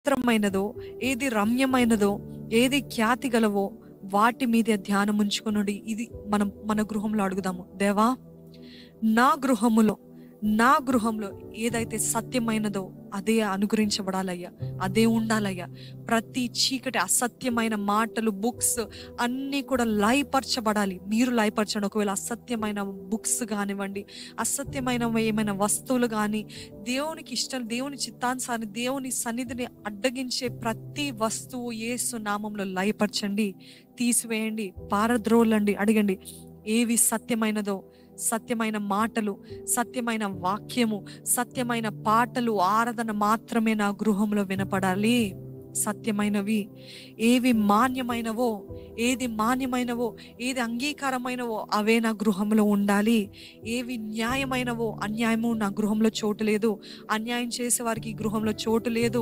పవిత్రమైనదో ఏది రమ్యమైనదో ఏది ఖ్యాతి గలవో వాటి మీదే ధ్యానం ఉంచుకునుడి ఇది మనం మన గృహంలో అడుగుదాము దేవా నా గృహములో నా గృహంలో ఏదైతే సత్యమైనదో అదే అనుగ్రహించబడాలయ్యా అదే ఉండాలయ్యా ప్రతి చీకటి అసత్యమైన మాటలు బుక్స్ అన్నీ కూడా లయపరచబడాలి మీరు లయపరచండి ఒకవేళ అసత్యమైన బుక్స్ కానివ్వండి అసత్యమైన ఏమైనా వస్తువులు కానీ దేవునికి ఇష్టం దేవుని చిత్తానుసారి దేవుని సన్నిధిని అడ్డగించే ప్రతి వస్తువు యేసు నామంలో లయపరచండి తీసివేయండి పారద్రోలండి అడగండి ఏవి సత్యమైనదో సత్యమైన మాటలు సత్యమైన వాక్యము సత్యమైన పాటలు ఆరాధన మాత్రమే నా గృహంలో వినపడాలి సత్యమైనవి ఏవి మాన్యమైనవో ఏది మాన్యమైనవో ఏది అంగీకారమైనవో అవే నా గృహంలో ఉండాలి ఏవి న్యాయమైనవో అన్యాయము నా గృహంలో చోటు లేదు అన్యాయం చేసే వారికి ఈ గృహంలో చోటు లేదు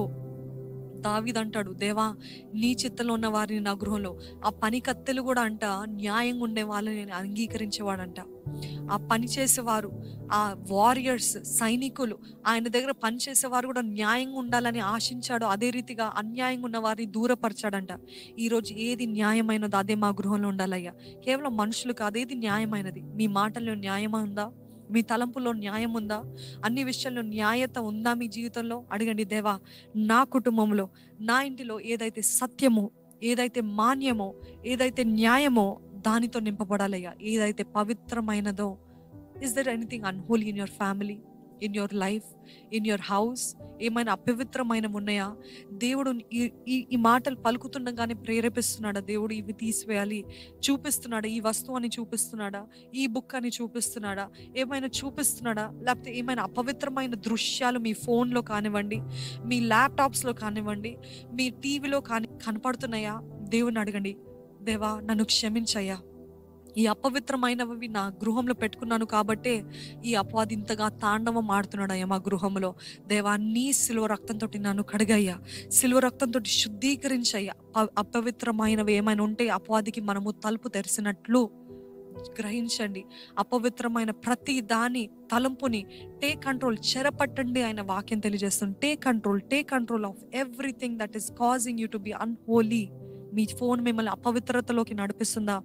దావిదంటాడు దేవా నీ చిత్తంలో ఉన్న వారిని నా గృహంలో ఆ పని కత్తెలు కూడా అంట న్యాయంగా ఉండే వాళ్ళని నేను అంగీకరించేవాడంట ఆ పని చేసేవారు ఆ వారియర్స్ సైనికులు ఆయన దగ్గర పని చేసేవారు కూడా న్యాయంగా ఉండాలని ఆశించాడు అదే రీతిగా అన్యాయంగా ఉన్న వారిని దూరపరిచాడంట ఈ రోజు ఏది న్యాయమైనదో అదే మా గృహంలో ఉండాలయ్యా కేవలం మనుషులు కాదు ఏది న్యాయమైనది మీ మాటల్లో న్యాయమా ఉందా మీ తలంపులో న్యాయం ఉందా అన్ని విషయాల్లో న్యాయత ఉందా మీ జీవితంలో అడగండి దేవా నా కుటుంబంలో నా ఇంటిలో ఏదైతే సత్యమో ఏదైతే మాన్యమో ఏదైతే న్యాయమో దానితో నింపబడాలయ్యా ఏదైతే పవిత్రమైనదో is there anything unholy in your family in your life in your house ఏమైనా అపవిత్రమైన ఉన్నాయా దేవుడు ఈ ఈ- ఈ మాటలు పలుకుతుండగానే ప్రేరేపిస్తున్నాడా దేవుడు ఇవి తీసివేయాలి చూపిస్తున్నాడా ఈ వస్తువు అని చూపిస్తున్నాడా ఈ బుక్ అని చూపిస్తున్నాడా ఏమైనా చూపిస్తున్నాడా లేకపోతే ఏమైనా అపవిత్రమైన దృశ్యాలు మీ ఫోన్లో కానివ్వండి మీ ల్యాప్టాప్స్లో కానివ్వండి మీ టీవీలో కాని కనపడుతున్నాయా దేవుని అడగండి దేవా నన్ను క్షమించయ్యా ఈ అపవిత్రమైనవి నా గృహంలో పెట్టుకున్నాను కాబట్టే ఈ అపవాది ఇంతగా తాండవం ఆడుతున్నాడయ్యా మా గృహంలో దేవా నీ సిలువ రక్తంతో నన్ను కడిగయ్యా సిలువ రక్తంతో శుద్ధీకరించయ్యా ప- అపవిత్రమైనవి ఏమైనా ఉంటే అపవాదికి మనము తలుపు తెరిచినట్లు గ్రహించండి అపవిత్రమైన ప్రతి దాని తలంపుని టే కంట్రోల్ చెరపట్టండి ఆయన వాక్యం తెలియజేస్తుంది take control take control of everything that is causing you to be unholy మీ ఫోన్ మిమ్మల్ని అపవిత్రతలోకి నడిపిస్తుందా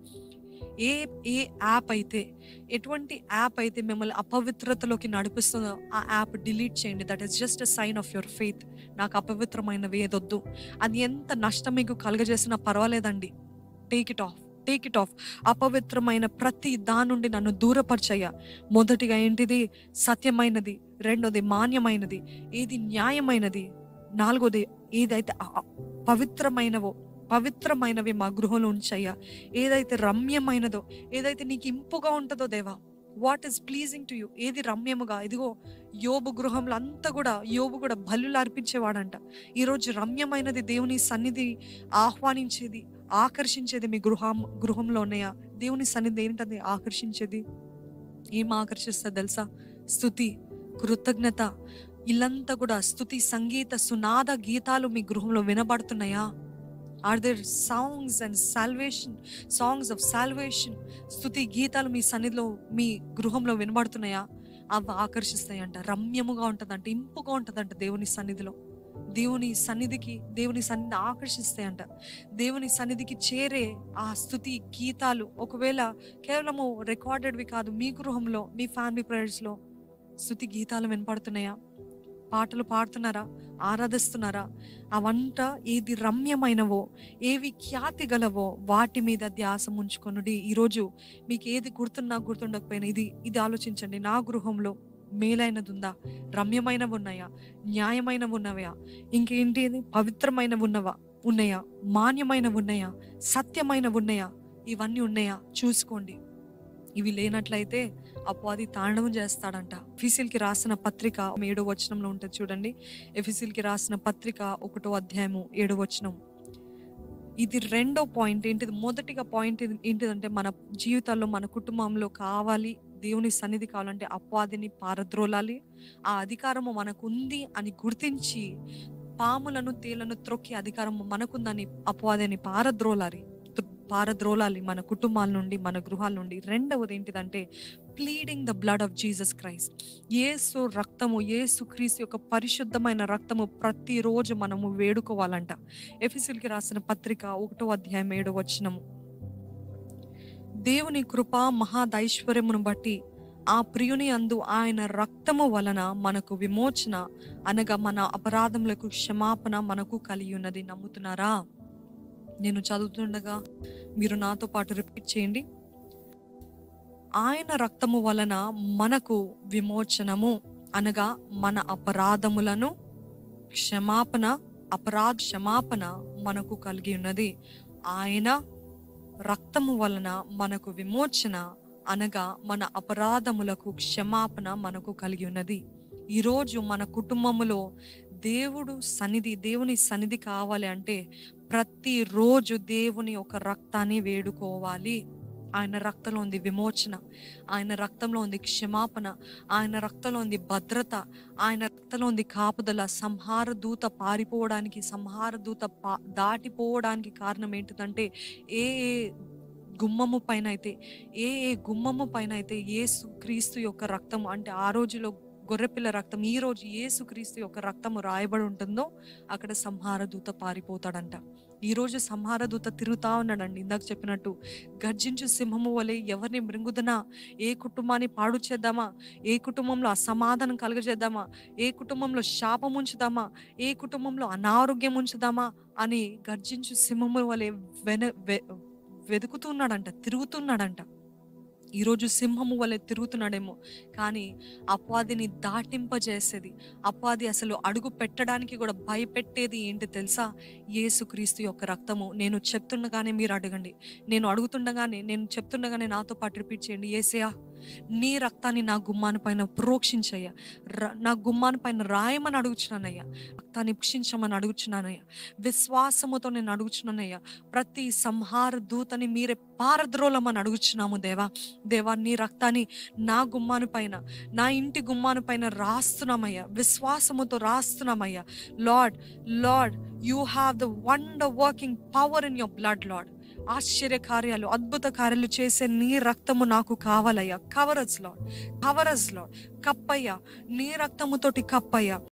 ఏ ఏ యాప్ అయితే ఎటువంటి యాప్ అయితే మిమ్మల్ని అపవిత్రతలోకి నడిపిస్తుందో ఆ యాప్ డిలీట్ చేయండి that is just a sign of your faith నాకు అపవిత్రమైనవి ఏదొద్దు అది ఎంత నష్టం మీకు కలగజేసినా పర్వాలేదండి take it off take it off అపవిత్రమైన ప్రతి దాని నుండి నన్ను దూరపరచయ్యా మొదటిగా ఏంటిది సత్యమైనది రెండోది మాన్యమైనది ఏది న్యాయమైనది నాలుగోది ఏదైతే అ- అ- పవిత్రమైనవో పవిత్రమైనవి మా గృహంలో ఉంచయ్యా ఏదైతే రమ్యమైనదో ఏదైతే నీకు ఇంపుగా ఉంటుందో దేవా what is pleasing to you ఏది రమ్యముగా ఇదిగో యోబు గృహంలో అంతా కూడా యోబు కూడా బలులు అర్పించేవాడంట ఈరోజు రమ్యమైనది దేవుని సన్నిధి ఆహ్వానించేది ఆకర్షించేది మీ గృహం గృహంలో ఉన్నాయా దేవుని సన్నిధి ఏంటది ఆకర్షించేది ఏం ఆకర్షిస్తుంది తెలుసా స్థుతి కృతజ్ఞత ఇల్లంతా కూడా స్థుతి సంగీత సునాద గీతాలు మీ గృహంలో వినబడుతున్నాయా are there songs and salvation songs of salvation స్థుతి గీతాలు మీ సన్నిధిలో మీ గృహంలో వినబడుతున్నాయా అవి ఆకర్షిస్తాయంట రమ్యముగా ఉంటదంట ఇంపుగా ఉంటదంట దేవుని సన్నిధిలో దేవుని సన్నిధికి దేవుని సన్నిధి ఆకర్షిస్తాయంట దేవుని సన్నిధికి చేరే ఆ స్థుతి గీతాలు ఒకవేళ కేవలము రికార్డెడ్వి కాదు మీ గృహంలో మీ ఫ్యామిలీ ప్రేయర్స్ లో స్థుతి గీతాలు వినపడుతున్నాయా పాటలు పాడుతున్నారా ఆరాధిస్తున్నారా అవంట ఏది రమ్యమైనవో ఏవి ఖ్యాతి గలవో వాటి మీద ధ్యాస ఉంచుకొనుడి ఈరోజు మీకు ఏది గుర్తున్నా గుర్తుండకపోయినా ఇది ఇది ఆలోచించండి నా గృహంలో మేలైనది ఉందా రమ్యమైనవి ఉన్నాయా న్యాయమైనవి ఉన్నవా ఇంకేంటి ఇది? పవిత్రమైనవి ఉన్నవా ఉన్నాయా మాన్యమైనవి ఉన్నాయా సత్యమైనవి ఉన్నాయా ఇవన్నీ ఉన్నాయా చూసుకోండి ఇవి లేనట్లయితే అపవాది తాండవం చేస్తాడంట ఎఫీసీల్కి రాసిన పత్రిక ఏడో వచనంలో ఉంటుంది చూడండి ఎఫీసీల్కి రాసిన పత్రిక ఒకటో అధ్యాయము ఏడో వచనం ఇది రెండో పాయింట్ ఏంటిది మొదటిగా పాయింట్ ఏంటిదంటే మన జీవితాల్లో మన కుటుంబంలో కావాలి దేవుని సన్నిధి కావాలంటే అపవాదిని పారద్రోలాలి ఆ అధికారము మనకు ఉంది అని గుర్తించి పాములను తేలను త్రొక్కి అధికారం మనకుందని అపవాదిని పారద్రోలాలి త్రు- పారద్రోలాలి మన కుటుంబాల నుండి మన గృహాల నుండి రెండవది ఏంటిదంటే pleading the blood of Jesus Christ యేసు రక్తము యేసు క్రీస్తు యొక్క పరిశుద్ధమైన రక్తము ప్రతిరోజు మనము వేడుకోవాలంట ఎఫిసిల్కి రాసిన పత్రిక ఒకటో అధ్యాయం ఏడో వచనము దేవుని కృప మహాదైశ్వర్యమును బట్టి ఆ ప్రియుని అందు ఆయన రక్తము వలన మనకు విమోచన అనగా మన అపరాధములకు క్షమాపణ మనకు కలిగి ఉన్నది నమ్ముతున్నారా నేను చదువుతుండగా మీరు నాతో పాటు రిపీట్ చేయండి ఆయన రక్తము వలన మనకు విమోచనము అనగా మన అపరాధములను క్షమాపణ అపరాధ క్షమాపణ మనకు కలిగి ఉన్నది ఆయన రక్తము వలన మనకు విమోచన అనగా మన అపరాధములకు క్షమాపణ మనకు కలిగి ఉన్నది ఈరోజు మన కుటుంబములో దేవుడు సన్నిధి దేవుని సన్నిధి కావాలి అంటే ప్రతిరోజు దేవుని ఒక రక్తాన్ని వేడుకోవాలి ఆయన రక్తంలో ఉంది విమోచన ఆయన రక్తంలో ఉంది క్షమాపణ ఆయన రక్తంలో ఉంది భద్రత ఆయన రక్తంలో ఉంది కాపుదల సంహార దూత పారిపోవడానికి సంహార దూత పా దాటిపోవడానికి కారణం ఏంటిదంటే ఏ ఏ గుమ్మము పైన అయితే ఏ ఏ గుమ్మము పైన అయితే యేసు క్రీస్తు యొక్క రక్తం అంటే ఆ రోజులో గొర్రెపిల్ల రక్తం ఈ రోజు యేసు క్రీస్తు యొక్క రక్తము రాయబడి ఉంటుందో అక్కడ సంహార దూత పారిపోతాడంట ఈ రోజు సంహార దూత తిరుగుతా ఉన్నాడండి ఇందాక చెప్పినట్టు గర్జించు సింహము వలె ఎవరిని మృంగుదనా ఏ కుటుంబాన్ని పాడు చేద్దామా ఏ కుటుంబంలో అసమాధానం కలుగజేద్దామా ఏ కుటుంబంలో శాపం ఉంచుదామా ఏ కుటుంబంలో అనారోగ్యం ఉంచుదామా అని గర్జించు సింహము వలె వెన వె- వెతుకుతున్నాడంట తిరుగుతున్నాడంట ఈరోజు సింహము వలె తిరుగుతున్నాడేమో కానీ అపవాదిని దాటింపజేసేది అపవాది అసలు అడుగు పెట్టడానికి కూడా భయపెట్టేది ఏంటి తెలుసా యేసుక్రీస్తు యొక్క రక్తము నేను చెప్తుండగానే మీరు అడగండి నేను అడుగుతుండగానే నేను చెప్తుండగానే నాతో పాటు రిపీట్ చేయండి ఏసయా నీ రక్తాన్ని నా గుమ్మాని పైన ప్రోక్షించయ్యా ర- నా గుమ్మాని పైన రాయమని అడుగుచున్నానయ్యా రక్తాన్ని భక్షించమని అడుగుచున్నానయ్యా విశ్వాసముతో నేను అడుగుచున్నానయ్యా ప్రతి సంహార దూతని మీరే పారద్రోలమని అడుగుచున్నాము దేవా దేవా నీ రక్తాన్ని నా గుమ్మాని పైన నా ఇంటి గుమ్మాని పైన రాస్తున్నామయ్యా విశ్వాసముతో రాస్తున్నామయ్యా Lord Lord you have the wonder working power in your blood Lord ఆశ్చర్య కార్యాలు అద్భుత కార్యాలు చేసే నీ రక్తము నాకు కావాలయ్యా కవరస్ లాడ్ కవరస్ లాడ్ కప్పయ్యా నీ రక్తముతోటి కప్పయ్యా